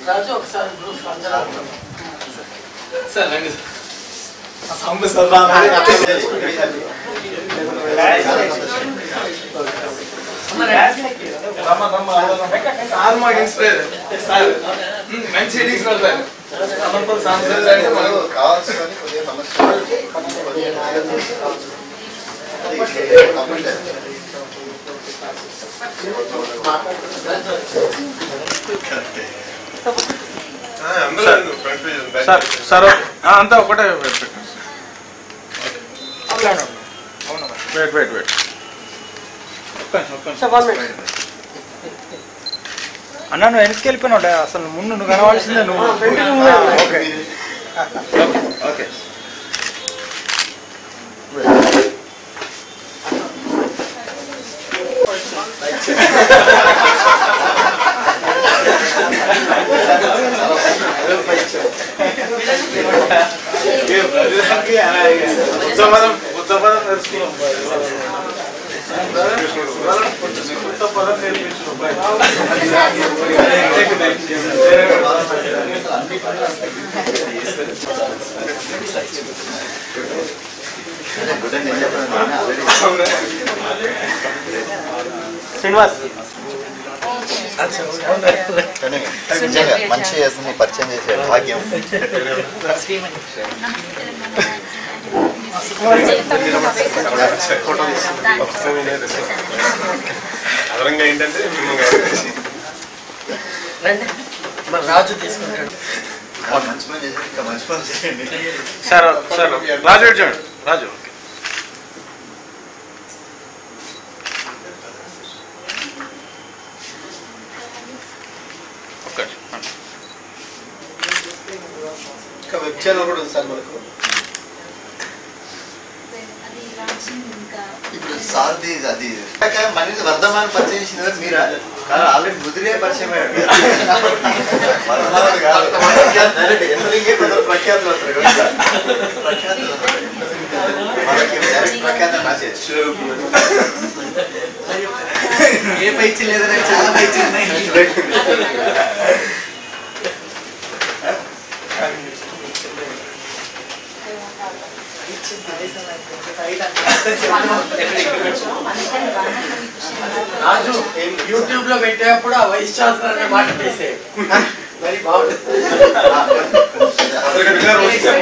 రాజు ఒకసారి గ్రూప్ అందరూ సార్ రండి సార్ సాంబ సార్ బాగా రమ్మ రమ్మ సార్ మాకు ఇన్స్పైర్ సార్ ఉమ్, మంచి ఎడిక్స్ సార్ సమర్పణ సాంస్కృతిక అంటే మనకు కావాల్సిన కొద్దిగా సమస్య సార్ సార్ ఆ, అంతా ఒకటే పెట్టండి వెయిట్ వెయిట్ వెయిట్ అన్న నువ్వు వెనక్కి వెళ్ళిపోయినావు అసలు ముందు నువ్వు కనవాల్సిందే నువ్వు ఓకే ఓకే ఉత్తపదం ఉత్తపదం నేర్చుకున్నాం ఉత్తపదం శ్రీనివాస్ కానీ నిజంగా మంచి చేస్తుంది పరిచయం చేసే భాగ్యం అదనంగా ఏంటంటే మిమ్మల్ని గమనించి రండి మన రాజు తీసుకుంటాడు మంచి పని చేసి ఇంకా మంచి పని చేయండి సార్ సార్ రాజు ఇటు చూడండి రాజు ఓకే ఒక్క నిమిషం. ఇంకా వెబ్ ఛానల్ కూడా ఉంది సార్ మనకు ఇప్పుడు సార్ది అది మనకి వర్ధమాన పరిచయం చేసింది ఎవరు? మీరా కానీ ఆల్రెడీ ముదిరే పరిచయం అయ్యాడు వర్ధమానుడు కాదు. డైరెక్ట్ ఎన్నలింగే కొందరు ప్రఖ్యాతులు వస్తారు కదా. ప్రఖ్యాతులు వస్తారు. మనకి డైరెక్ట్ ప్రఖ్యాతులు రాసేయచ్చు ఏ పైచి లేదని చాలా పైచి ఉన్నాయి రాజు యూట్యూబ్ లో పెట్టేటప్పుడు ఆ వైస్ ఛాన్సలర్ అనే మాట తీసే మరి బాగుంటుంది అదొక విన్నర్ వస్తుంది.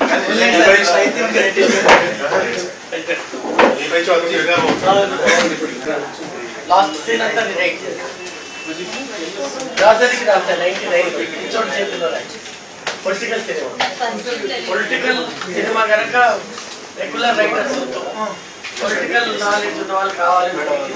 ఈ పైచి అదొక విన్నర్ వస్తుంది. లాస్ట్ సీన్ అంతా నేను రైట్ చేశాను రాజరికి రాస్తా నైన్టీ నైన్ చోటు చేతిలో పొలిటికల్ సినిమా పొలిటికల్ సినిమా కనుక రెగ్యులర్ రైటర్స్ పొలిటికల్ నాలెడ్జ్ ఉన్న వాళ్ళు కావాలి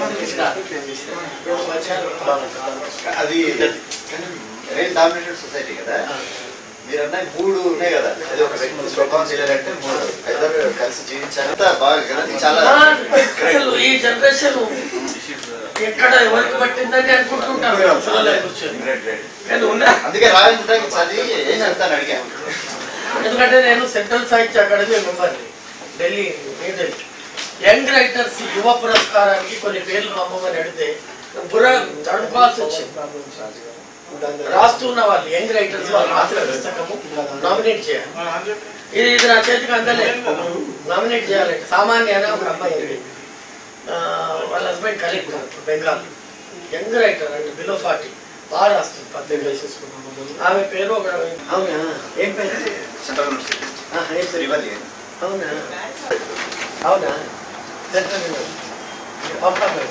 అది వెల్ డామినేటెడ్ సొసైటీ కదా మీరు అన్న మూడు ఉన్నాయి కదా అది ఒక వ్యక్తి స్వభావం చేయాలంటే మూడు ఇద్దరు కలిసి జీవించాలి అంతా బాగా కదా ఇది చాలా అసలు ఈ జనరేషన్ ఎక్కడ ఎవరికి పట్టిందని అనుకుంటుంటారు అసలు కూర్చొని Great, great. కానీ ఉన్నా అందుకే రాజేంద్రకి చదివి ఏం చెప్తాను అడిగాను ఎందుకంటే నేను central Sahitya Akademi member Delhi New Delhi young writers యువ పురస్కారానికి కొన్ని పేర్లు పంపమని అడిగితే బుర్ర తడుపాల్సి వచ్చింది రాస్తున్న వాళ్ళు యంగ్ రైటర్స్ వాళ్ళు రాసిన పుస్తకము నామినేట్ చేయాలి ఇది ఇది నా చేతికి అందలేదు నామినేట్ చేయాలంటే సామాన్య అనే ఒక అమ్మాయి ఉంది. ఆ, వాళ్ళ husband collector Bengal young writer అంటే బిలో ఫార్టీ బాగా రాస్తుంది పద్దెనిమిది ఆమె పేరు ఒక అవునా ఏం పేరు సెంట్రల్ యూనివర్సిటీ ఆహా, ఏం పేరు శ్రీవల్లి అవునా అవునా సెంట్రల్ యూనివర్సిటీ పంపాలి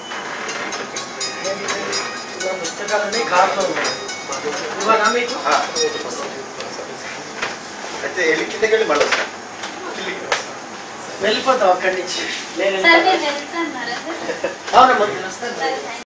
నా పుస్తకాలన్నీ కార్లో ఉన్నాయి ఇవ్వనా మీకు ఆ. అయితే వెళ్ళి కిందకి వెళ్ళి మళ్ళీ వస్తాను వెళ్ళిపోతాం అక్కడి నుంచి నేను సార్ వెళ్తాను. మీరు వెళ్తున్నారా సార్ అవునమ్మా నేను వస్తాను సరే